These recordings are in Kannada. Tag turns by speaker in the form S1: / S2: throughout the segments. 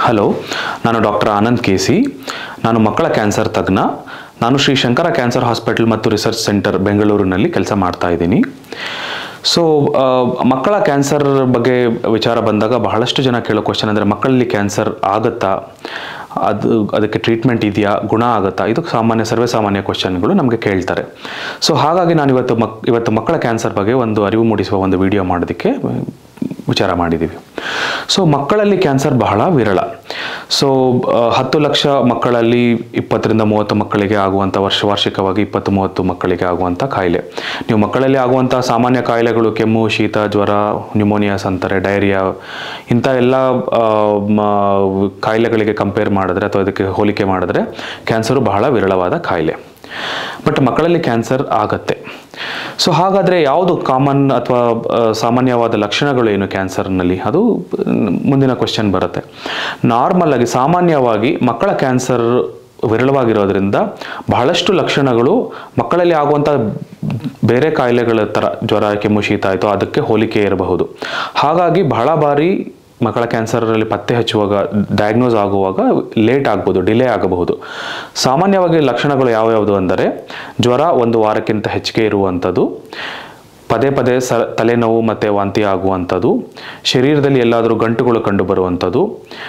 S1: ಹಲೋ ನಾನು ಡಾಕ್ಟರ್ ಆನಂದ್ ಕೆ ಸಿ ನಾನು ಮಕ್ಕಳ ಕ್ಯಾನ್ಸರ್ ತಜ್ಞ ನಾನು ಶ್ರೀ ಶಂಕರ ಕ್ಯಾನ್ಸರ್ ಹಾಸ್ಪಿಟಲ್ ಮತ್ತು ರಿಸರ್ಚ್ ಸೆಂಟರ್ ಬೆಂಗಳೂರಿನಲ್ಲಿ ಕೆಲಸ ಮಾಡ್ತಾ ಇದ್ದೀನಿ ಸೊ ಮಕ್ಕಳ ಕ್ಯಾನ್ಸರ್ ಬಗ್ಗೆ ವಿಚಾರ ಬಂದಾಗ ಬಹಳಷ್ಟು ಜನ ಕೇಳೋ ಕ್ವಶನ್ ಅಂದರೆ ಮಕ್ಕಳಲ್ಲಿ ಕ್ಯಾನ್ಸರ್ ಆಗುತ್ತಾ ಅದು ಅದಕ್ಕೆ ಟ್ರೀಟ್ಮೆಂಟ್ ಇದೆಯಾ ಗುಣ ಆಗುತ್ತಾ ಇದು ಸಾಮಾನ್ಯ ಸರ್ವೇ ಸಾಮಾನ್ಯ ಕ್ವಶನ್ಗಳು ನಮಗೆ ಕೇಳ್ತಾರೆ ಸೊ ಹಾಗಾಗಿ ನಾನು ಇವತ್ತು ಮಕ್ ಇವತ್ತು ಮಕ್ಕಳ ಕ್ಯಾನ್ಸರ್ ಬಗ್ಗೆ ಒಂದು ಅರಿವು ಮೂಡಿಸುವ ಒಂದು ವಿಡಿಯೋ ಮಾಡೋದಕ್ಕೆ ವಿಚಾರ ಮಾಡಿದ್ದೀವಿ ಸೊ ಮಕ್ಕಳಲ್ಲಿ ಕ್ಯಾನ್ಸರ್ ಬಹಳ ವಿರಳ ಸೊ ಹತ್ತು ಲಕ್ಷ ಮಕ್ಕಳಲ್ಲಿ ಇಪ್ಪತ್ತರಿಂದ ಮೂವತ್ತು ಮಕ್ಕಳಿಗೆ ಆಗುವಂಥ ವರ್ಷ ವಾರ್ಷಿಕವಾಗಿ ಇಪ್ಪತ್ತು ಮೂವತ್ತು ಮಕ್ಕಳಿಗೆ ಆಗುವಂಥ ಕಾಯಿಲೆ ನೀವು ಮಕ್ಕಳಲ್ಲಿ ಆಗುವಂಥ ಸಾಮಾನ್ಯ ಕಾಯಿಲೆಗಳು ಕೆಮ್ಮು ಶೀತ ಜ್ವರ ನ್ಯೂಮೋನಿಯಾಸ್ ಅಂತಾರೆ ಡೈರಿಯಾ ಇಂಥ ಎಲ್ಲ ಆ, ಮ- ಕಾಯಿಲೆಗಳಿಗೆ ಕಂಪೇರ್ ಮಾಡಿದ್ರೆ ಅಥವಾ ಅದಕ್ಕೆ ಹೋಲಿಕೆ ಮಾಡಿದ್ರೆ ಕ್ಯಾನ್ಸರು ಬಹಳ ವಿರಳವಾದ ಕಾಯಿಲೆ ಬಟ್ ಮಕ್ಕಳಲ್ಲಿ ಕ್ಯಾನ್ಸರ್ ಆಗತ್ತೆ ಸೊ ಹಾಗಾದರೆ ಯಾವುದು ಕಾಮನ್ ಅಥವಾ ಆ, ಸಾಮಾನ್ಯವಾದ ಲಕ್ಷಣಗಳು ಏನು ಕ್ಯಾನ್ಸರ್ನಲ್ಲಿ ಅದು ಮ್, ಮುಂದಿನ ಕ್ವಶನ್ ಬರುತ್ತೆ ನಾರ್ಮಲ್ ಆಗಿ ಸಾಮಾನ್ಯವಾಗಿ ಮಕ್ಕಳ ಕ್ಯಾನ್ಸರ್ ವಿರಳವಾಗಿರೋದ್ರಿಂದ ಬಹಳಷ್ಟು ಲಕ್ಷಣಗಳು ಮಕ್ಕಳಲ್ಲಿ ಆಗುವಂಥ ಬೇರೆ ಕಾಯಿಲೆಗಳ ಥರ ಜ್ವರ ಕೆಮ್ಮು ಶೀತ ಆಯಿತು ಅದಕ್ಕೆ ಹೋಲಿಕೆ ಇರಬಹುದು ಹಾಗಾಗಿ ಬಹಳ ಬಾರಿ ಮಕ್ಕಳ ಕ್ಯಾನ್ಸರಲ್ಲಿ ಪತ್ತೆ ಹಚ್ಚುವಾಗ ಡಯಾಗ್ನೋಸ್ ಆಗುವಾಗ ಲೇಟ್ ಆಗ್ಬೋದು ಡಿಲೇ ಆಗಬಹುದು ಸಾಮಾನ್ಯವಾಗಿ ಲಕ್ಷಣಗಳು ಯಾವ್ಯಾವುದು ಅಂದರೆ ಜ್ವರ ಒಂದು ವಾರಕ್ಕಿಂತ ಹೆಚ್ಚಿಗೆ ಇರುವಂಥದ್ದು ಪದೇ ಪದೇ ಸ ತಲೆನೋವು ಮತ್ತು ವಾಂತಿ ಆಗುವಂಥದ್ದು ಶರೀರದಲ್ಲಿ ಎಲ್ಲಾದರೂ ಗಂಟುಗಳು ಕಂಡು ಬರುವಂಥದ್ದು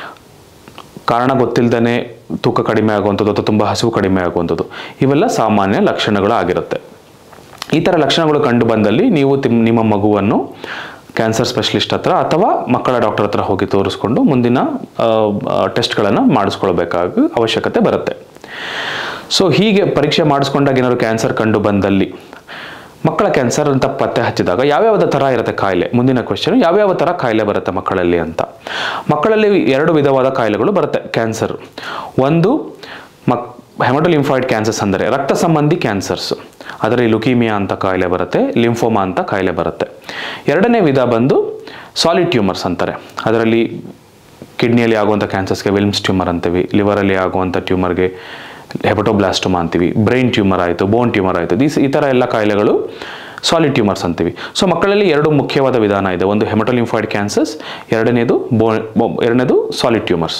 S1: ಕಾರಣ ಗೊತ್ತಿಲ್ಲದೇ ತೂಕ ಕಡಿಮೆ ಆಗುವಂಥದ್ದು ಅಥವಾ ತುಂಬ ಹಸಿವು ಕಡಿಮೆ ಆಗುವಂಥದ್ದು ಇವೆಲ್ಲ ಸಾಮಾನ್ಯ ಲಕ್ಷಣಗಳು ಆಗಿರುತ್ತೆ ಈ ಥರ ಲಕ್ಷಣಗಳು ಕಂಡು ಬಂದಲ್ಲಿ ನೀವು ತಿಮ್- ನಿಮ್ಮ ಮಗುವನ್ನು ಕ್ಯಾನ್ಸರ್ ಸ್ಪೆಷಲಿಸ್ಟ್ ಹತ್ರ ಅಥವಾ ಮಕ್ಕಳ ಡಾಕ್ಟರ್ ಹತ್ರ ಹೋಗಿ ತೋರಿಸ್ಕೊಂಡು ಮುಂದಿನ ಟೆಸ್ಟ್ಗಳನ್ನು ಮಾಡಿಸ್ಕೊಳ್ಬೇಕಾಗಿ ಅವಶ್ಯಕತೆ ಬರುತ್ತೆ ಸೊ ಹೀಗೆ ಪರೀಕ್ಷೆ ಮಾಡಿಸ್ಕೊಂಡಾಗ ಏನಾದ್ರು ಕ್ಯಾನ್ಸರ್ ಕಂಡು ಬಂದಲ್ಲಿ ಮಕ್ಕಳ ಕ್ಯಾನ್ಸರ್ ಅಂತ ಪತ್ತೆ ಹಚ್ಚಿದಾಗ ಯಾವ್ಯಾವ ಥರ ಇರುತ್ತೆ ಕಾಯಿಲೆ ಮುಂದಿನ ಕ್ವೆಶನ್ ಯಾವ್ಯಾವ ಥರ ಕಾಯಿಲೆ ಬರುತ್ತೆ ಮಕ್ಕಳಲ್ಲಿ ಅಂತ ಮಕ್ಕಳಲ್ಲಿ ಎರಡು ವಿಧವಾದ ಕಾಯಿಲೆಗಳು ಬರುತ್ತೆ ಕ್ಯಾನ್ಸರ್ ಒಂದು ಮಕ್ ಹೆಮಟೋಲಿಂಫಾಯ್ಡ್ ಕ್ಯಾನ್ಸರ್ಸ್ ಅಂದರೆ ರಕ್ತ ಸಂಬಂಧಿ ಕ್ಯಾನ್ಸರ್ಸ್ ಅದರಲ್ಲಿ ಲುಕೀಮಿಯಾ ಅಂತ ಕಾಯಿಲೆ ಬರುತ್ತೆ ಲಿಂಫೋಮಾ ಅಂತ ಕಾಯಿಲೆ ಬರುತ್ತೆ ಎರಡನೇ ವಿಧ ಬಂದು ಸಾಲಿಡ್ ಟ್ಯೂಮರ್ಸ್ ಅಂತಾರೆ ಅದರಲ್ಲಿ ಕಿಡ್ನಿಯಲ್ಲಿ ಆಗುವಂಥ ಕ್ಯಾನ್ಸರ್ಸ್ಗೆ ವಿಲ್ಮ್ಸ್ ಟ್ಯೂಮರ್ ಅಂತೀವಿ ಲಿವರಲ್ಲಿ ಆಗುವಂಥ ಟ್ಯೂಮರ್ಗೆ ಹೆಪಟೋಬ್ಲಾಸ್ಟೋಮಾ ಅಂತೀವಿ ಬ್ರೈನ್ ಟ್ಯೂಮರ್ ಆಯಿತು ಬೋನ್ ಟ್ಯೂಮರ್ ಆಯಿತು ದೀಸ್ ಈ ಥರ ಎಲ್ಲ ಕಾಯಿಲೆಗಳು ಸಾಲಿಡ್ ಟ್ಯೂಮರ್ಸ್ ಅಂತೀವಿ ಸೊ ಮಕ್ಕಳಲ್ಲಿ ಎರಡು ಮುಖ್ಯವಾದ ವಿಧಾನ ಇದೆ ಒಂದು ಹೆಮಟೋಲಿಂಫಾಯ್ಡ್ ಕ್ಯಾನ್ಸರ್ಸ್ ಎರಡನೇದು ಬೋನ್ ಎರಡನೇದು ಸಾಲಿಡ್ ಟ್ಯೂಮರ್ಸ್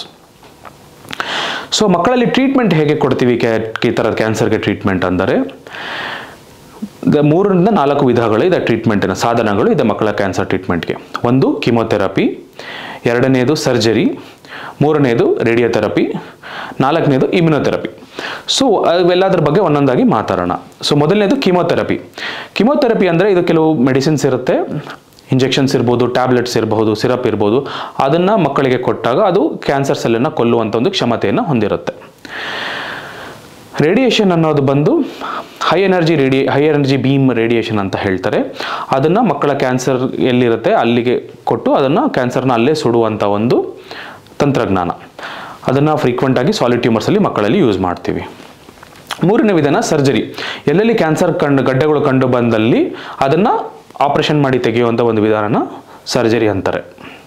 S1: ಸೊ ಮಕ್ಕಳಲ್ಲಿ ಟ್ರೀಟ್ಮೆಂಟ್ ಹೇಗೆ ಕೊಡ್ತೀವಿ ಕ್ಯಾ ಈ ಥರದ ಕ್ಯಾನ್ಸರ್ಗೆ ಟ್ರೀಟ್ಮೆಂಟ್ ಅಂದರೆ ದ- ಮೂರರಿಂದ ನಾಲ್ಕು ವಿಧಗಳು ಇದೆ ಟ್ರೀಟ್ಮೆಂಟಿನ ಸಾಧನಗಳು ಇದೆ ಮಕ್ಕಳ ಕ್ಯಾನ್ಸರ್ ಟ್ರೀಟ್ಮೆಂಟ್ಗೆ ಒಂದು ಕಿಮೊಥೆರಪಿ ಎರಡನೇದು ಸರ್ಜರಿ ಮೂರನೇದು ರೇಡಿಯೋಥೆರಪಿ ನಾಲ್ಕನೇದು ಇಮ್ಯುನೊಥೆರಪಿ ಸೊ ಅವೆಲ್ಲದ್ರ ಬಗ್ಗೆ ಒಂದೊಂದಾಗಿ ಮಾತಾಡೋಣ ಸೊ ಮೊದಲನೇದು ಕಿಮೊಥೆರಪಿ ಕಿಮೊಥೆರಪಿ ಅಂದರೆ ಇದು ಕೆಲವು ಮೆಡಿಸಿನ್ಸ್ ಇರುತ್ತೆ ಇಂಜೆಕ್ಷನ್ಸ್ ಇರ್ಬೋದು ಟ್ಯಾಬ್ಲೆಟ್ಸ್ ಇರಬಹುದು ಸಿರಪ್ ಇರ್ಬೋದು ಅದನ್ನು ಮಕ್ಕಳಿಗೆ ಕೊಟ್ಟಾಗ ಅದು ಕ್ಯಾನ್ಸರ್ ಸೆಲ್ಲನ್ನು ಕೊಲ್ಲುವಂಥ ಒಂದು ಕ್ಷಮತೆಯನ್ನು ಹೊಂದಿರುತ್ತೆ ರೇಡಿಯೇಷನ್ ಅನ್ನೋದು ಬಂದು ಹೈ ಎನರ್ಜಿ ರೇಡಿ ಹೈ ಎನರ್ಜಿ ಬೀಮ್ ರೇಡಿಯೇಷನ್ ಅಂತ ಹೇಳ್ತಾರೆ ಅದನ್ನು ಮಕ್ಕಳ ಕ್ಯಾನ್ಸರ್ ಎಲ್ಲಿರುತ್ತೆ ಅಲ್ಲಿಗೆ ಕೊಟ್ಟು ಅದನ್ನು ಕ್ಯಾನ್ಸರ್ನ ಅಲ್ಲೇ ಸುಡುವಂಥ ಒಂದು ತಂತ್ರಜ್ಞಾನ ಅದನ್ನು ಫ್ರೀಕ್ವೆಂಟಾಗಿ ಸಾಲಿಡ್ ಟ್ಯೂಮರ್ಸಲ್ಲಿ ಮಕ್ಕಳಲ್ಲಿ ಯೂಸ್ ಮಾಡ್ತೀವಿ ಮೂರನೇ ವಿಧಾನ ಸರ್ಜರಿ ಎಲ್ಲೆಲ್ಲಿ ಕ್ಯಾನ್ಸರ್ ಕಂಡು ಗಡ್ಡೆಗಳು ಕಂಡು ಬಂದಲ್ಲಿ ಅದನ್ನು ಆಪರೇಷನ್ ಮಾಡಿ ತೆಗೆಯುವಂಥ ಒಂದು ವಿಧಾನನ ಸರ್ಜರಿ ಅಂತಾರೆ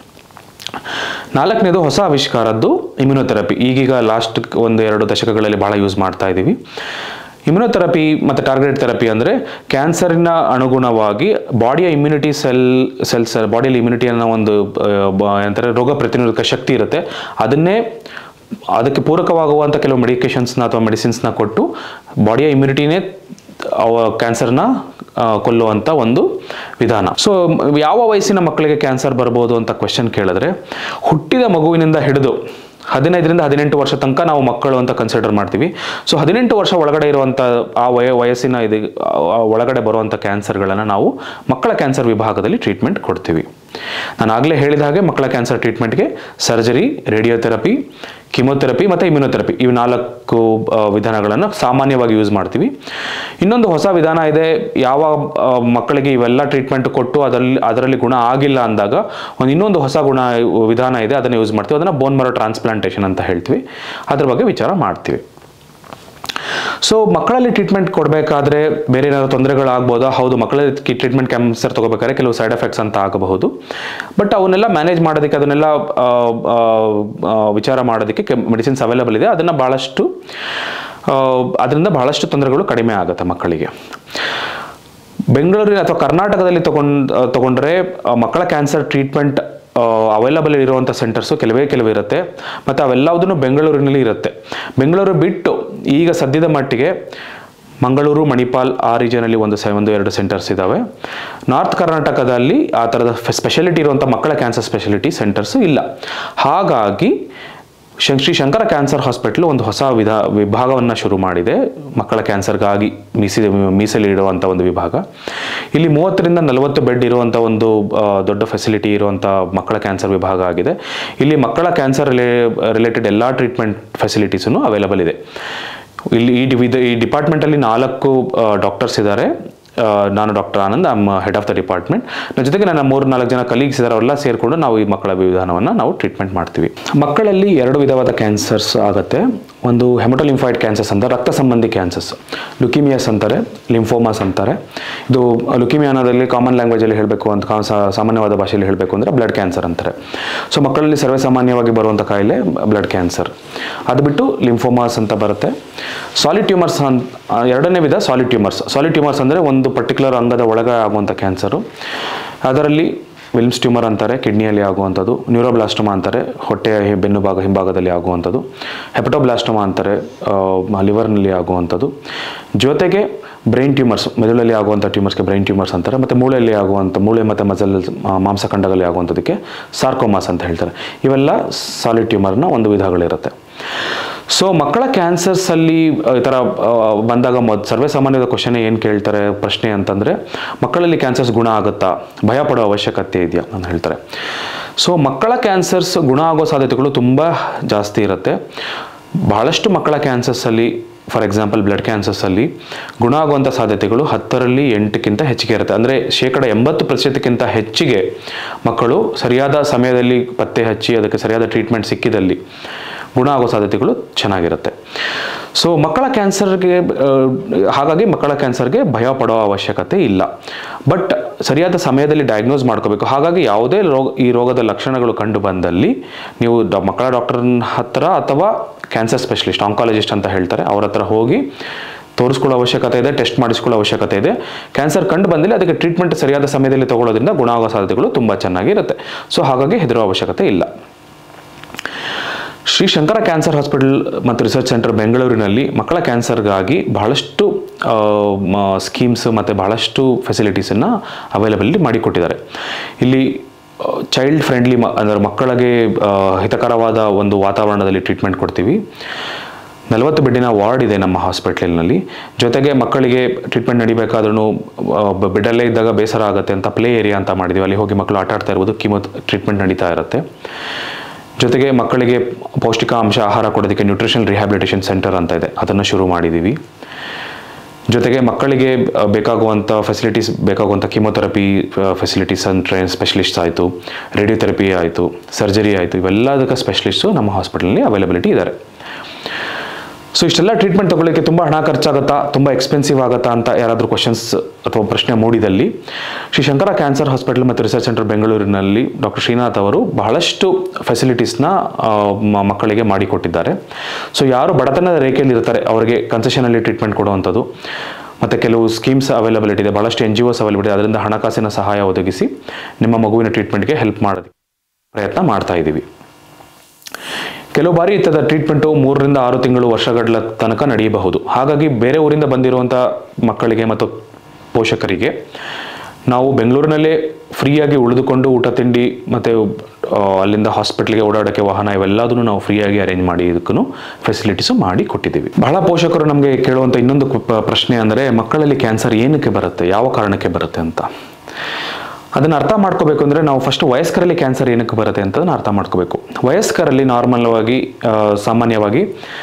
S1: ನಾಲ್ಕನೇದು ಹೊಸ ಆವಿಷ್ಕಾರದ್ದು ಇಮ್ಯುನೊಥೆರಪಿ ಈಗೀಗ ಲಾಸ್ಟ್ ಒಂದು ಎರಡು ದಶಕಗಳಲ್ಲಿ ಭಾಳ ಯೂಸ್ ಮಾಡ್ತಾ ಇದ್ದೀವಿ ಇಮ್ಯುನೊಥೆರಪಿ ಮತ್ತು ಟಾರ್ಗೆಟ್ ಥೆರಪಿ ಅಂದರೆ ಕ್ಯಾನ್ಸರಿನ ಅನುಗುಣವಾಗಿ ಬಾಡಿಯ ಇಮ್ಯುನಿಟಿ ಸೆಲ್ ಸೆಲ್ಸ್ ಬಾಡಿಯಲ್ಲಿ ಇಮ್ಯುನಿಟಿ ಅನ್ನೋ ಒಂದು ಆ, ಬ- ಏನಂತಾರೆ ರೋಗ ಪ್ರತಿರೋಧಕ ಶಕ್ತಿ ಇರುತ್ತೆ ಅದನ್ನೇ ಅದಕ್ಕೆ ಪೂರಕವಾಗುವಂಥ ಕೆಲವು ಮೆಡಿಕೇಶನ್ಸ್ನ ಅಥವಾ ಮೆಡಿಸಿನ್ಸ್ನ ಕೊಟ್ಟು ಬಾಡಿಯ ಇಮ್ಯುನಿಟಿನೇ ಅವ ಕ್ಯಾನ್ಸರ್ನ ಆ, ಕೊಲ್ಲುವಂಥ ಒಂದು ವಿಧಾನ ಸೊ ಯಾವ ವಯಸ್ಸಿನ ಮಕ್ಕಳಿಗೆ ಕ್ಯಾನ್ಸರ್ ಬರ್ಬೋದು ಅಂತ ಕ್ವೆಶನ್ ಕೇಳಿದ್ರೆ ಹುಟ್ಟಿದ ಮಗುವಿನಿಂದ ಹಿಡಿದು ಹದಿನೈದರಿಂದ ಹದಿನೆಂಟು ವರ್ಷ ತನಕ ನಾವು ಮಕ್ಕಳು ಅಂತ ಕನ್ಸಿಡರ್ ಮಾಡ್ತೀವಿ ಸೊ ಹದಿನೆಂಟು ವರ್ಷ ಒಳಗಡೆ ಇರುವಂಥ ಆ ವಯ ವಯಸ್ಸಿನ ಇದು ಆ ಒಳಗಡೆ ಬರುವಂಥ ಕ್ಯಾನ್ಸರ್ಗಳನ್ನು ನಾವು ಮಕ್ಕಳ ಕ್ಯಾನ್ಸರ್ ವಿಭಾಗದಲ್ಲಿ ಟ್ರೀಟ್ಮೆಂಟ್ ಕೊಡ್ತೀವಿ ನಾನು ಆಗಲೇ ಹೇಳಿದ ಹಾಗೆ ಮಕ್ಕಳ ಕ್ಯಾನ್ಸರ್ ಟ್ರೀಟ್ಮೆಂಟ್ಗೆ ಸರ್ಜರಿ ರೇಡಿಯೋಥೆರಪಿ ಕಿಮೊಥೆರಪಿ ಮತ್ತು ಇಮ್ಯುನೊಥೆರಪಿ ಇವು ನಾಲ್ಕು ಆ, ವಿಧಾನಗಳನ್ನು ಸಾಮಾನ್ಯವಾಗಿ ಯೂಸ್ ಮಾಡ್ತೀವಿ ಇನ್ನೊಂದು ಹೊಸ ವಿಧಾನ ಇದೆ ಯಾವ ಆ, ಮಕ್ಕಳಿಗೆ ಇವೆಲ್ಲ ಟ್ರೀಟ್ಮೆಂಟ್ ಕೊಟ್ಟು ಅದರಲ್ಲಿ ಅದರಲ್ಲಿ ಗುಣ ಆಗಿಲ್ಲ ಅಂದಾಗ ಒಂದು ಇನ್ನೊಂದು ಹೊಸ ಗುಣ ವಿಧಾನ ಇದೆ ಅದನ್ನು ಯೂಸ್ ಮಾಡ್ತೀವಿ ಅದನ್ನು ಬೋನ್ ಮರೋ ಟ್ರಾನ್ಸ್ಪ್ಲಾಂಟೇಷನ್ ಅಂತ ಹೇಳ್ತೀವಿ ಅದ್ರ ಬಗ್ಗೆ ವಿಚಾರ ಮಾಡ್ತೀವಿ ಸೊ ಮಕ್ಕಳಲ್ಲಿ ಟ್ರೀಟ್ಮೆಂಟ್ ಕೊಡಬೇಕಾದ್ರೆ ಬೇರೆ ಏನಾದ್ರು ತೊಂದರೆಗಳಾಗ್ಬೋದಾ ಹೌದು ಮಕ್ಕಳಲ್ಲಿ ಟ್ರೀಟ್ಮೆಂಟ್ ಕ್ಯಾನ್ಸರ್ ತಗೋಬೇಕಾದ್ರೆ ಕೆಲವು ಸೈಡ್ ಎಫೆಕ್ಟ್ಸ್ ಅಂತ ಆಗಬಹುದು ಬಟ್ ಅವನ್ನೆಲ್ಲ ಮ್ಯಾನೇಜ್ ಮಾಡೋದಕ್ಕೆ ಅದನ್ನೆಲ್ಲ ಆ, ಆ, ಆ, ವಿಚಾರ ಮಾಡೋದಕ್ಕೆ ಮೆಡಿಸಿನ್ಸ್ ಅವೈಲೇಬಲ್ ಇದೆ ಅದನ್ನು ಭಾಳಷ್ಟು ಆ, ಅದರಿಂದ ಬಹಳಷ್ಟು ತೊಂದರೆಗಳು ಕಡಿಮೆ ಆಗುತ್ತೆ ಮಕ್ಕಳಿಗೆ ಬೆಂಗಳೂರಿನ ಅಥವಾ ಕರ್ನಾಟಕದಲ್ಲಿ ತಗೊಂಡ್ ತಗೊಂಡ್ರೆ ಆ, ಮಕ್ಕಳ ಕ್ಯಾನ್ಸರ್ ಟ್ರೀಟ್ಮೆಂಟ್ ಅವೈಲಬಲ್ ಇರುವಂಥ ಸೆಂಟರ್ಸು ಕೆಲವೇ ಕೆಲವೇ ಇರುತ್ತೆ ಮತ್ತು ಅವೆಲ್ಲವುದನ್ನು ಬೆಂಗಳೂರಿನಲ್ಲಿ ಇರುತ್ತೆ ಬೆಂಗಳೂರು ಬಿಟ್ಟು ಈಗ ಸದ್ಯದ ಮಟ್ಟಿಗೆ ಮಂಗಳೂರು ಮಣಿಪಾಲ್ ಆ ರೀಜನಲ್ಲಿ ಒಂದು ಸೆ ಒಂದು ಎರಡು ಸೆಂಟರ್ಸ್ ಇದ್ದಾವೆ ನಾರ್ತ್ ಕರ್ನಾಟಕದಲ್ಲಿ ಆ ಥರದ ಸ್ಪೆಷಾಲಿಟಿ ಇರುವಂಥ ಮಕ್ಕಳ ಕ್ಯಾನ್ಸರ್ ಸ್ಪೆಷಾಲಿಟಿ ಸೆಂಟರ್ಸು ಇಲ್ಲ ಹಾಗಾಗಿ ಶಂ- ಶ್ರೀ ಶಂಕರ ಕ್ಯಾನ್ಸರ್ ಹಾಸ್ಪಿಟಲ್ ಒಂದು ಹೊಸ ವಿಧ ವಿಭಾಗವನ್ನು ಶುರು ಮಾಡಿದೆ ಮಕ್ಕಳ ಕ್ಯಾನ್ಸರ್ಗಾಗಿ ಮೀಸಿ ಮೀಸಲಿಡುವಂಥ ಒಂದು ವಿಭಾಗ ಇಲ್ಲಿ ಮೂವತ್ತರಿಂದ ನಲವತ್ತು ಬೆಡ್ ಇರುವಂಥ ಒಂದು ಆ, ದೊಡ್ಡ ಫೆಸಿಲಿಟಿ ಇರುವಂಥ ಮಕ್ಕಳ ಕ್ಯಾನ್ಸರ್ ವಿಭಾಗ ಆಗಿದೆ ಇಲ್ಲಿ ಮಕ್ಕಳ ಕ್ಯಾನ್ಸರ್ ರಿಲೇ ರಿಲೇಟೆಡ್ ಎಲ್ಲ ಟ್ರೀಟ್ಮೆಂಟ್ ಫೆಸಿಲಿಟೀಸೂ ಅವೈಲಬಲ್ ಇದೆ ಇಲ್ಲಿ ಈ ಡಿ- ಇದು- ಈ ಡಿಪಾರ್ಟ್ಮೆಂಟಲ್ಲಿ ನಾಲ್ಕು ಡಾಕ್ಟರ್ಸ್ ಇದ್ದಾರೆ ಆ, ನಾನು doctor Anand I'm head of the department ನನ್ನ ಜೊತೆಗೆ ನನ್ನ ಮೂರು ನಾಲ್ಕು ಜನ ಕಲೀಗ್ಸ್ ಇದ್ದಾರೆ ಅವರೆಲ್ಲ ಸೇರಿಕೊಂಡು ನಾವು ಈ ಮಕ್ಕಳ ವಿಧಾನವನ್ನು ನಾವು ಟ್ರೀಟ್ಮೆಂಟ್ ಮಾಡ್ತೀವಿ ಮಕ್ಕಳಲ್ಲಿ ಎರಡು ವಿಧವಾದ ಕ್ಯಾನ್ಸರ್ಸ್ ಆಗುತ್ತೆ ಒಂದು ಹೆಮಟೋಲಿಂಫಾಯ್ಡ್ ಕ್ಯಾನ್ಸರ್ಸ್ ಅಂತ ರಕ್ತ ಸಂಬಂಧಿ ಕ್ಯಾನ್ಸರ್ಸ್ ಲುಕಿಮಿಯಾಸ್ ಅಂತಾರೆ ಲಿಂಫೋಮಾಸ್ ಅಂತಾರೆ ಇದು ಲುಕಿಮಿಯಾ ಅನ್ನೋದಲ್ಲಿ ಕಾಮನ್ ಲ್ಯಾಂಗ್ವೇಜಲ್ಲಿ ಹೇಳಬೇಕು ಅಂತ ಕಾ- ಸಾ- ಸಾಮಾನ್ಯವಾದ ಭಾಷೆಯಲ್ಲಿ ಹೇಳಬೇಕು ಅಂದರೆ ಬ್ಲಡ್ ಕ್ಯಾನ್ಸರ್ ಅಂತಾರೆ ಸೊ ಮಕ್ಕಳಲ್ಲಿ ಸರ್ವೇಸಾಮಾನ್ಯವಾಗಿ ಬರುವಂಥ ಕಾಯಿಲೆ ಬ್ಲಡ್ ಕ್ಯಾನ್ಸರ್ ಅದು ಬಿಟ್ಟು ಲಿಂಫೋಮಾಸ್ ಅಂತ ಬರುತ್ತೆ ಸಾಲಿಡ್ ಟ್ಯೂಮರ್ಸ್ ಅನ್ ಆ, ಎರಡನೇ ವಿಧ ಸಾಲಿಡ್ ಟ್ಯೂಮರ್ಸ್ ಸಾಲಿಡ್ ಟ್ಯೂಮರ್ಸ್ ಅಂದರೆ ಒಂದು ಪರ್ಟಿಕ್ಯುಲರ್ ಅಂಗದ ಒಳಗೆ ಆಗುವಂಥ ಕ್ಯಾನ್ಸರು ಅದರಲ್ಲಿ ವಿಲ್ಮ್ಸ್ ಟ್ಯೂಮರ್ ಅಂತಾರೆ ಕಿಡ್ನಿಯಲ್ಲಿ ಆಗುವಂಥದ್ದು ನ್ಯೂರೋಬ್ಲಾಸ್ಟಮಾ ಅಂತಾರೆ ಹೊಟ್ಟೆಯ ಹಿ- ಬೆನ್ನು ಭಾಗ ಹಿಂಭಾಗದಲ್ಲಿ ಆಗುವಂಥದ್ದು ಹೆಪಟೋಬ್ಲಾಸ್ಟಮಾ ಅಂತಾರೆ ಲಿವರ್ನಲ್ಲಿ ಆಗುವಂಥದ್ದು ಜೊತೆಗೆ ಬ್ರೈನ್ ಟ್ಯೂಮರ್ಸ್ ಮೆದುಳಲ್ಲಿ ಆಗುವಂಥ ಟ್ಯೂಮರ್ಸ್ಗೆ ಬ್ರೈನ್ ಟ್ಯೂಮರ್ಸ್ ಅಂತಾರೆ ಮತ್ತು ಮೂಳೆಯಲ್ಲಿ ಆಗುವಂಥ ಮೂಳೆ ಮತ್ತು ಮಜಲ್ ಮಾಂಸಖಂಡಗಳಲ್ಲಿ ಆಗುವಂಥದ್ದಕ್ಕೆ ಸಾರ್ಕೋಮಾಸ್ ಅಂತ ಹೇಳ್ತಾರೆ ಇವೆಲ್ಲ ಸಾಲಿಡ್ ಟ್ಯೂಮರ್ನ ಒಂದು ವಿಧಗಳಿರುತ್ತೆ ಸೊ ಮಕ್ಕಳ ಕ್ಯಾನ್ಸರ್ಸಲ್ಲಿ ಈ ಥರ ಆ, ಬಂದಾಗ ಮೊದ್ ಸರ್ವೇ ಸಾಮಾನ್ಯದ ಕ್ವಶನ್ ಏನು ಕೇಳ್ತಾರೆ ಪ್ರಶ್ನೆ ಅಂತಂದರೆ ಮಕ್ಕಳಲ್ಲಿ ಕ್ಯಾನ್ಸರ್ಸ್ ಗುಣ ಆಗುತ್ತಾ ಭಯ ಪಡೋ ಅವಶ್ಯಕತೆ ಇದೆಯಾ ಅಂತ ಹೇಳ್ತಾರೆ ಸೊ ಮಕ್ಕಳ ಕ್ಯಾನ್ಸರ್ಸ್ ಗುಣ ಆಗೋ ಸಾಧ್ಯತೆಗಳು ತುಂಬ ಜಾಸ್ತಿ ಇರುತ್ತೆ ಬಹಳಷ್ಟು ಮಕ್ಕಳ ಕ್ಯಾನ್ಸರ್ಸಲ್ಲಿ ಫಾರ್ ಎಕ್ಸಾಂಪಲ್ ಬ್ಲಡ್ ಕ್ಯಾನ್ಸರ್ಸಲ್ಲಿ ಗುಣ ಆಗುವಂಥ ಸಾಧ್ಯತೆಗಳು ಹತ್ತರಲ್ಲಿ ಎಂಟಕ್ಕಿಂತ ಹೆಚ್ಚಿಗೆ ಇರುತ್ತೆ ಅಂದರೆ ಶೇಕಡ ಎಂಬತ್ತು ಪ್ರತಿಶತಕ್ಕಿಂತ ಹೆಚ್ಚಿಗೆ ಮಕ್ಕಳು ಸರಿಯಾದ ಸಮಯದಲ್ಲಿ ಪತ್ತೆ ಹಚ್ಚಿ ಅದಕ್ಕೆ ಸರಿಯಾದ ಟ್ರೀಟ್ಮೆಂಟ್ ಸಿಕ್ಕಿದಲ್ಲಿ ಗುಣ ಆಗೋ ಸಾಧ್ಯತೆಗಳು ಚೆನ್ನಾಗಿರುತ್ತೆ ಸೊ ಮಕ್ಕಳ ಕ್ಯಾನ್ಸರ್ಗೆ ಆ, ಹಾಗಾಗಿ ಮಕ್ಕಳ ಕ್ಯಾನ್ಸರ್ಗೆ ಭಯ ಪಡೋ ಅವಶ್ಯಕತೆ ಇಲ್ಲ ಬಟ್ ಸರಿಯಾದ ಸಮಯದಲ್ಲಿ ಡಯಾಗ್ನೋಸ್ ಮಾಡ್ಕೋಬೇಕು ಹಾಗಾಗಿ ಯಾವುದೇ ರೋಗ ಈ ರೋಗದ ಲಕ್ಷಣಗಳು ಕಂಡು ಬಂದಲ್ಲಿ ನೀವು ಡ ಮಕ್ಕಳ ಡಾಕ್ಟರ್ನ ಹತ್ರ ಅಥವಾ ಕ್ಯಾನ್ಸರ್ ಸ್ಪೆಷಲಿಸ್ಟ್ ಆಂಕಾಲಜಿಸ್ಟ್ ಅಂತ ಹೇಳ್ತಾರೆ ಅವ್ರ ಹತ್ರ ಹೋಗಿ ತೋರಿಸ್ಕೊಳ್ಳೋ ಅವಶ್ಯಕತೆ ಇದೆ ಟೆಸ್ಟ್ ಮಾಡಿಸ್ಕೊಳ್ಳೋ ಅವಶ್ಯಕತೆ ಇದೆ ಕ್ಯಾನ್ಸರ್ ಕಂಡು ಬಂದಲ್ಲಿ ಅದಕ್ಕೆ ಟ್ರೀಟ್ಮೆಂಟ್ ಸರಿಯಾದ ಸಮಯದಲ್ಲಿ ತಗೊಳ್ಳೋದ್ರಿಂದ ಗುಣ ಆಗೋ ಸಾಧ್ಯತೆಗಳು ತುಂಬ ಚೆನ್ನಾಗಿರುತ್ತೆ ಸೊ ಹಾಗಾಗಿ ಹೆದರೋ ಅವಶ್ಯಕತೆ ಇಲ್ಲ ಶ್ರೀ ಶಂಕರ ಕ್ಯಾನ್ಸರ್ ಹಾಸ್ಪಿಟಲ್ ಮತ್ತು ರಿಸರ್ಚ್ ಸೆಂಟರ್ ಬೆಂಗಳೂರಿನಲ್ಲಿ ಮಕ್ಕಳ ಕ್ಯಾನ್ಸರ್ಗಾಗಿ ಬಹಳಷ್ಟು ಸ್ಕೀಮ್ಸ್ ಮತ್ತು ಬಹಳಷ್ಟು ಫೆಸಿಲಿಟೀಸನ್ನು ಅವೈಲಬಿಲಿಟಿ ಮಾಡಿಕೊಟ್ಟಿದ್ದಾರೆ ಇಲ್ಲಿ ಚೈಲ್ಡ್ ಫ್ರೆಂಡ್ಲಿ ಮ ಅಂದರೆ ಮಕ್ಕಳಿಗೆ ಆ, ಹಿತಕರವಾದ ಒಂದು ವಾತಾವರಣದಲ್ಲಿ ಟ್ರೀಟ್ಮೆಂಟ್ ಕೊಡ್ತೀವಿ ನಲವತ್ತು ಬೆಡ್ಡಿನ ವಾರ್ಡ್ ಇದೆ ನಮ್ಮ ಹಾಸ್ಪಿಟ್ಲಿನಲ್ಲಿ ಜೊತೆಗೆ ಮಕ್ಕಳಿಗೆ ಟ್ರೀಟ್ಮೆಂಟ್ ನಡಿಬೇಕಾದ್ರೂ ಬೆಡ್ಡಲ್ಲೇ ಇದ್ದಾಗ ಬೇಸರ ಆಗುತ್ತೆ ಅಂತ ಪ್ಲೇ ಏರಿಯಾ ಅಂತ ಮಾಡಿದ್ದೀವಿ ಅಲ್ಲಿ ಹೋಗಿ ಮಕ್ಕಳು ಆಟ ಆಡ್ತಾ ಇರ್ಬೋದು ಕಿಮೋ ಟ್ರೀಟ್ಮೆಂಟ್ ನಡೀತಾ ಇರುತ್ತೆ ಜೊತೆಗೆ ಮಕ್ಕಳಿಗೆ ಪೌಷ್ಟಿಕಾಂಶ ಆಹಾರ ಕೊಡೋದಕ್ಕೆ ನ್ಯೂಟ್ರಿಷನ್ ರಿಹ್ಯಾಬಿಲಿಟೇಷನ್ ಸೆಂಟರ್ ಅಂತ ಇದೆ ಅದನ್ನು ಶುರು ಮಾಡಿದ್ದೀವಿ ಜೊತೆಗೆ ಮಕ್ಕಳಿಗೆ ಆ, ಬೇಕಾಗುವಂಥ ಫೆಸಿಲಿಟೀಸ್ ಬೇಕಾಗುವಂಥ chemotherapy facilities and train specialists ಆಯಿತು ರೇಡಿಯೋಥೆರಪಿ ಆಯಿತು ಸರ್ಜರಿ ಆಯಿತು ಇವೆಲ್ಲದಕ್ಕೆ ಸ್ಪೆಷಲಿಸ್ಟು ನಮ್ಮ ಹಾಸ್ಪಿಟಲ್ನಲ್ಲಿ ಅವೈಲಬಿಲಿಟಿ ಇದ್ದಾರೆ ಸೊ ಇಷ್ಟೆಲ್ಲ ಟ್ರೀಟ್ಮೆಂಟ್ ತಗೊಳ್ಳಿಕ್ಕೆ ತುಂಬ ಹಣ ಖರ್ಚಾಗುತ್ತಾ ತುಂಬ ಎಕ್ಸ್ಪೆನ್ಸಿವ್ ಆಗುತ್ತಾ ಅಂತ ಯಾರಾದರೂ ಕ್ವಶನ್ಸ್ ಅಥವಾ ಪ್ರಶ್ನೆ ಮೂಡಿದಲ್ಲಿ ಶ್ರೀ ಶಂಕರ ಕ್ಯಾನ್ಸರ್ ಹಾಸ್ಪಿಟಲ್ ಮತ್ತು ರಿಸರ್ಚ್ ಸೆಂಟರ್ ಬೆಂಗಳೂರಿನಲ್ಲಿ ಡಾಕ್ಟರ್ ಶ್ರೀನಾಥ್ ಅವರು ಬಹಳಷ್ಟು ಫೆಸಿಲಿಟೀಸ್ನ ಮಕ್ಕಳಿಗೆ ಮಾಡಿಕೊಟ್ಟಿದ್ದಾರೆ ಸೊ ಯಾರು ಬಡತನದ ರೇಖೆಯಲ್ಲಿ ಇರ್ತಾರೆ ಅವರಿಗೆ ಕನ್ಸೆಷನಲ್ಲಿ ಟ್ರೀಟ್ಮೆಂಟ್ ಕೊಡುವಂಥದ್ದು ಮತ್ತು ಕೆಲವು ಸ್ಕೀಮ್ಸ್ ಅವೈಲಬಿಲಿಟಿ ಇದೆ ಭಾಳಷ್ಟು ಎನ್ ಜಿ ಒಸ್ ಅವೈಲಬಿಲಿಟಿ ಅದರಿಂದ ಹಣಕಾಸಿನ ಸಹಾಯ ಒದಗಿಸಿ ನಿಮ್ಮ ಮಗುವಿನ ಟ್ರೀಟ್ಮೆಂಟ್ಗೆ ಹೆಲ್ಪ್ ಮಾಡೋದಕ್ಕೆ ಪ್ರಯತ್ನ ಮಾಡ್ತಾ ಇದ್ದೀವಿ ಕೆಲವು ಬಾರಿ ಇಂಥದ ಟ್ರೀಟ್ಮೆಂಟು ಮೂರರಿಂದ ಆರು ತಿಂಗಳು ವರ್ಷಗಳ ತನಕ ನಡೆಯಬಹುದು ಹಾಗಾಗಿ ಬೇರೆ ಊರಿಂದ ಬಂದಿರುವಂಥ ಮಕ್ಕಳಿಗೆ ಮತ್ತು ಪೋಷಕರಿಗೆ ನಾವು ಬೆಂಗಳೂರಿನಲ್ಲೇ ಫ್ರೀಯಾಗಿ ಉಳಿದುಕೊಂಡು ಊಟ ತಿಂಡಿ ಮತ್ತು ಆ, ಅಲ್ಲಿಂದ ಹಾಸ್ಪಿಟ್ಲಿಗೆ ಓಡಾಡೋಕ್ಕೆ ವಾಹನ ಇವೆಲ್ಲದನ್ನು ನಾವು ಫ್ರೀಯಾಗಿ ಅರೇಂಜ್ ಮಾಡಿ ಇದಕ್ಕೂ ಫೆಸಿಲಿಟೀಸು ಮಾಡಿ ಕೊಟ್ಟಿದ್ದೀವಿ ಬಹಳ ಪೋಷಕರು ನಮಗೆ ಕೇಳುವಂಥ ಇನ್ನೊಂದು ಕು- ಪ- ಪ್ರಶ್ನೆ ಅಂದರೆ ಮಕ್ಕಳಲ್ಲಿ ಕ್ಯಾನ್ಸರ್ ಏನಕ್ಕೆ ಬರುತ್ತೆ ಯಾವ ಕಾರಣಕ್ಕೆ ಬರುತ್ತೆ ಅಂತ ಅದನ್ನು ಅರ್ಥ ಮಾಡ್ಕೋಬೇಕು ಅಂದರೆ ನಾವು ಫಸ್ಟ್ ವಯಸ್ಕರಲ್ಲಿ ಕ್ಯಾನ್ಸರ್ ಏನಕ್ಕೆ ಬರುತ್ತೆ ಅಂತದನ್ನು ಅರ್ಥ ಮಾಡ್ಕೋಬೇಕು ವಯಸ್ಕರಲ್ಲಿ ನಾರ್ಮಲ್ವಾಗಿ ಆ, ಸಾಮಾನ್ಯವಾಗಿ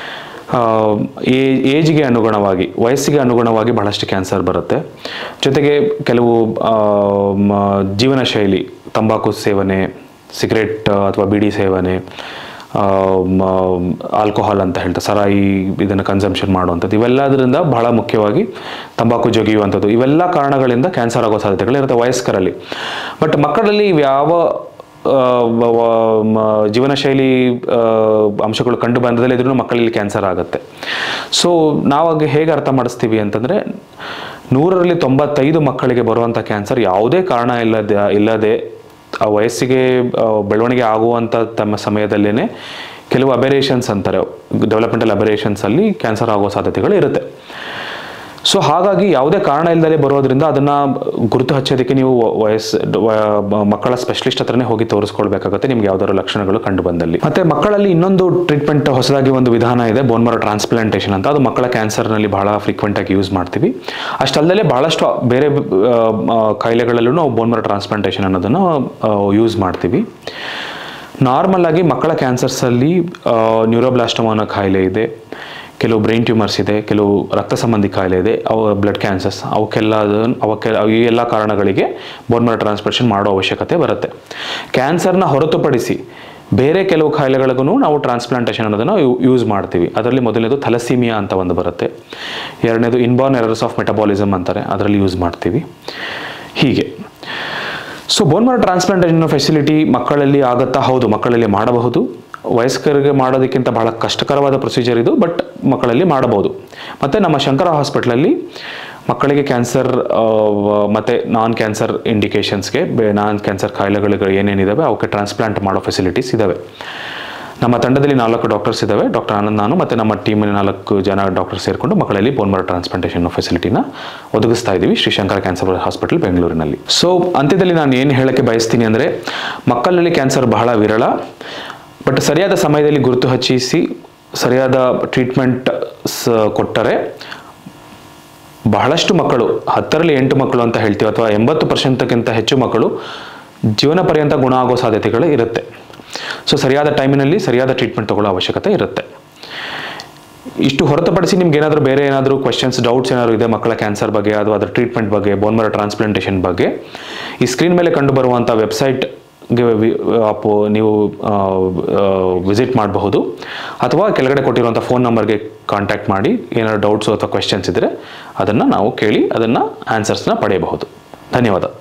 S1: ಏಜ್ಗೆ ಅನುಗುಣವಾಗಿ ವಯಸ್ಸಿಗೆ ಅನುಗುಣವಾಗಿ ಬಹಳಷ್ಟು ಕ್ಯಾನ್ಸರ್ ಬರುತ್ತೆ ಜೊತೆಗೆ ಕೆಲವು ಆ, ಮ- ಜೀವನ ಶೈಲಿ ತಂಬಾಕು ಸೇವನೆ ಸಿಗರೆಟ್ ಅಥವಾ ಬಿಡಿ ಸೇವನೆ ಆಲ್ಕೋಹಾಲ್ ಅಂತ ಹೇಳ್ತಾರೆ ಸರಾಯಿ ಇದನ್ನು ಕನ್ಸಂಪ್ಷನ್ ಮಾಡುವಂಥದ್ದು ಇವೆಲ್ಲದರಿಂದ ಬಹಳ ಮುಖ್ಯವಾಗಿ ತಂಬಾಕು ಜಗಿಯುವಂಥದ್ದು ಇವೆಲ್ಲ ಕಾರಣಗಳಿಂದ ಕ್ಯಾನ್ಸರ್ ಆಗೋ ಸಾಧ್ಯತೆಗಳಿರುತ್ತೆ ವಯಸ್ಕರಲ್ಲಿ ಬಟ್ ಮಕ್ಕಳಲ್ಲಿ ಇವು ಯಾವ ಆ, ವ- ವ- ಮ- ಜೀವನ ಶೈಲಿ ಆ, ಅಂಶಗಳು ಕಂಡು ಬಂದದಲ್ಲಿ ಇದ್ರೂ ಮಕ್ಕಳಲ್ಲಿ ಕ್ಯಾನ್ಸರ್ ಆಗುತ್ತೆ ಸೊ ನಾವಾಗ ಹೇಗೆ ಅರ್ಥ ಮಾಡಿಸ್ತೀವಿ ಅಂತಂದರೆ ನೂರರಲ್ಲಿ ತೊಂಬತ್ತೈದು ಮಕ್ಕಳಿಗೆ ಬರುವಂಥ ಕ್ಯಾನ್ಸರ್ ಯಾವುದೇ ಕಾರಣ ಇಲ್ಲದೆ ಇಲ್ಲದೆ ಆ ವಯಸ್ಸಿಗೆ ಆ, ಬೆಳವಣಿಗೆ ಆಗುವಂಥ ತಮ್ಮ ಸಮಯದಲ್ಲೇ ಕೆಲವು ಅಬೆರೇಷನ್ಸ್ ಅಂತಾರೆ ಡೆವಲಪ್ಮೆಂಟಲ್ ಅಬೆರೇಷನ್ಸ್ ಅಲ್ಲಿ ಕ್ಯಾನ್ಸರ್ ಆಗೋ ಸಾಧ್ಯತೆಗಳು ಇರುತ್ತೆ ಸೊ ಹಾಗಾಗಿ ಯಾವುದೇ ಕಾರಣ ಇಲ್ಲದೆ ಬರೋದ್ರಿಂದ ಅದನ್ನ ಗುರುತು ಹಚ್ಚೋದಕ್ಕೆ ನೀವು ವಯಸ್ಸು ವ- ಮಕ್ಕಳ ಸ್ಪೆಷಲಿಸ್ಟ್ ಹತ್ರನೇ ಹೋಗಿ ತೋರಿಸ್ಕೊಳ್ಬೇಕಾಗುತ್ತೆ ನಿಮ್ಗೆ ಯಾವ್ದಾದ್ರು ಲಕ್ಷಣಗಳು ಕಂಡು ಬಂದಲ್ಲಿ ಮತ್ತೆ ಮಕ್ಕಳಲ್ಲಿ ಇನ್ನೊಂದು ಟ್ರೀಟ್ಮೆಂಟ್ ಹೊಸದಾಗಿ ಒಂದು ವಿಧಾನ ಇದೆ ಬೋನ್ ಮರೋ ಟ್ರಾನ್ಸ್ಪ್ಲಾಂಟೇಷನ್ ಅಂತ ಅದು ಮಕ್ಕಳ ಕ್ಯಾನ್ಸರ್ನಲ್ಲಿ ಬಹಳ ಫ್ರೀಕ್ವೆಂಟ್ ಆಗಿ ಯೂಸ್ ಮಾಡ್ತೀವಿ ಅಷ್ಟಲ್ಲದೆ ಬಹಳಷ್ಟು ಬೇರೆ ಆ, ಆ, ಕಾಯಿಲೆಗಳಲ್ಲೂ ನಾವು ಬೋನ್ ಮರೋ ಟ್ರಾನ್ಸ್ಪ್ಲಾಂಟೇಷನ್ ಅನ್ನೋದನ್ನು ಯೂಸ್ ಮಾಡ್ತೀವಿ ನಾರ್ಮಲ್ ಆಗಿ ಮಕ್ಕಳ ಕ್ಯಾನ್ಸರ್ಸಲ್ಲಿ ನ್ಯೂರೋಬ್ಲಾಸ್ಟಮ್ ಅನ್ನೋ ಕಾಯಿಲೆ ಇದೆ ಕೆಲವು ಬ್ರೈನ್ ಟ್ಯೂಮರ್ಸ್ ಇದೆ ಕೆಲವು ರಕ್ತ ಸಂಬಂಧಿ ಕಾಯಿಲೆ ಇದೆ ಅವು ಬ್ಲಡ್ ಕ್ಯಾನ್ಸರ್ಸ್ ಅವಕ್ಕೆಲ್ಲ ಅದನ್ನ- ಅವಕ್ಕೆ ಈ ಎಲ್ಲ ಕಾರಣಗಳಿಗೆ ಬೋನ್ ಮ್ಯಾರೋ ಟ್ರಾನ್ಸ್ಪ್ಲಾಂಟೇಷನ್ ಮಾಡೋ ಅವಶ್ಯಕತೆ ಬರುತ್ತೆ ಕ್ಯಾನ್ಸರ್ನ ಹೊರತುಪಡಿಸಿ ಬೇರೆ ಕೆಲವು ಕಾಯಿಲೆಗಳಿಗೂ ನಾವು ಟ್ರಾನ್ಸ್ಪ್ಲಾಂಟೇಷನ್ ಅನ್ನೋದನ್ನು ಯೂಸ್ ಮಾಡ್ತೀವಿ ಅದರಲ್ಲಿ ಮೊದಲನೇದು ಥಲಸೀಮಿಯಾ ಅಂತ ಒಂದು ಬರುತ್ತೆ ಎರಡನೇದು ಇನ್ಬಾರ್ನ್ ಎರರ್ಸ್ ಆಫ್ ಮೆಟಬಾಲಿಸಮ್ ಅಂತಾರೆ ಅದರಲ್ಲಿ ಯೂಸ್ ಮಾಡ್ತೀವಿ ಹೀಗೆ so bone marrow transplantation facility ಮಕ್ಕಳಲ್ಲಿ ಆಗುತ್ತಾ ಹೌದು ಮಕ್ಕಳಲ್ಲಿ ಮಾಡಬಹುದು ವಯಸ್ಕರಿಗೆ ಮಾಡೋದಕ್ಕಿಂತ ಬಹಳ ಕಷ್ಟಕರವಾದ ಪ್ರೊಸೀಜರ್ ಇದು ಬಟ್ ಮಕ್ಕಳಲ್ಲಿ ಮಾಡಬಹುದು ಮತ್ತು ನಮ್ಮ ಶಂಕರ ಹಾಸ್ಪಿಟ್ಲಲ್ಲಿ ಮಕ್ಕಳಿಗೆ ಕ್ಯಾನ್ಸರ್ ಮತ್ತು ನಾನ್ ಕ್ಯಾನ್ಸರ್ ಇಂಡಿಕೇಶನ್ಸ್ಗೆ ನಾನ್ ಕ್ಯಾನ್ಸರ್ ಕಾಯಿಲೆಗಳು ಏನೇನಿದಾವೆ ಅವಕ್ಕೆ ಟ್ರಾನ್ಸ್ಪ್ಲಾಂಟ್ ಮಾಡೋ ಫೆಸಿಲಿಟೀಸ್ ಇದ್ದಾವೆ ನಮ್ಮ ತಂಡದಲ್ಲಿ ನಾಲ್ಕು ಡಾಕ್ಟರ್ಸ್ ಇದ್ದಾವೆ ಡಾಕ್ಟರ್ ಆನಂದ್ ನಾನು ಮತ್ತು ನಮ್ಮ ಟೀಮಿನ ನಾಲ್ಕು ಜನ ಡಾಕ್ಟರ್ ಸೇರಿಕೊಂಡು ಮಕ್ಕಳಲ್ಲಿ ಬೋನ್ ಮರೋ ಟ್ರಾನ್ಸ್ಪ್ಲಾಂಟೇಷನ್ ಫೆಸಿಲಿಟಿನ ಒದಗಿಸ್ತಾ ಇದ್ದೀವಿ ಶ್ರೀಶಂಕರ ಕ್ಯಾನ್ಸರ್ ಹಾಸ್ಪಿಟಲ್ ಬೆಂಗಳೂರಿನಲ್ಲಿ ಸೊ ಅಂತ್ಯದಲ್ಲಿ ನಾನು ಏನು ಹೇಳಕ್ಕೆ ಬಯಸ್ತೀನಿ ಅಂದರೆ ಮಕ್ಕಳಲ್ಲಿ ಕ್ಯಾನ್ಸರ್ ಬಹಳ ವಿರಳ ಬಟ್ ಸರಿಯಾದ ಸಮಯದಲ್ಲಿ ಗುರುತು ಹಚ್ಚಿಸಿ ಸರಿಯಾದ ಟ್ರೀಟ್ಮೆಂಟ್ ಕೊಟ್ಟರೆ ಬಹಳಷ್ಟು ಮಕ್ಕಳು ಹತ್ತರಲ್ಲಿ ಎಂಟು ಮಕ್ಕಳು ಅಂತ ಹೇಳ್ತೀವಿ ಅಥವಾ ಎಂಬತ್ತು ಪರ್ಸೆಂಟ್ಗಿಂತ ಹೆಚ್ಚು ಮಕ್ಕಳು ಜೀವನ ಪರ್ಯಂತ ಗುಣ ಆಗೋ ಸಾಧ್ಯತೆಗಳು ಇರುತ್ತೆ ಸೊ ಸರಿಯಾದ ಟೈಮಿನಲ್ಲಿ ಸರಿಯಾದ ಟ್ರೀಟ್ಮೆಂಟ್ ತಗೊಳ್ಳೋ ಅವಶ್ಯಕತೆ ಇರುತ್ತೆ ಇಷ್ಟು ಹೊರತುಪಡಿಸಿ ನಿಮ್ಗೆ ಏನಾದರೂ ಬೇರೆ ಏನಾದರೂ ಕ್ವೆಶನ್ಸ್ ಡೌಟ್ಸ್ ಏನಾದರೂ ಇದೆ ಮಕ್ಕಳ ಕ್ಯಾನ್ಸರ್ ಬಗ್ಗೆ ಅಥವಾ ಅದರ ಟ್ರೀಟ್ಮೆಂಟ್ ಬಗ್ಗೆ ಬೋನ್ ಮರ ಟ್ರಾನ್ಸ್ಪ್ಲಾಂಟೇಷನ್ ಬಗ್ಗೆ ಈ ಸ್ಕ್ರೀನ್ ಮೇಲೆ ಕಂಡು ಬರುವಂಥ ವೆಬ್ಸೈಟ್ಗೆ ನೀವು ವಿಸಿಟ್ ಮಾಡಬಹುದು ಅಥವಾ ಕೆಳಗಡೆ ಕೊಟ್ಟಿರುವಂಥ ಫೋನ್ ನಂಬರ್ಗೆ ಕಾಂಟ್ಯಾಕ್ಟ್ ಮಾಡಿ ಏನಾದ್ರು ಡೌಟ್ಸು ಅಥವಾ ಕ್ವೆಶನ್ಸ್ ಇದ್ದರೆ ಅದನ್ನು ನಾವು ಕೇಳಿ ಅದನ್ನು ಆನ್ಸರ್ಸ್ನ ಪಡೆಯಬಹುದು ಧನ್ಯವಾದ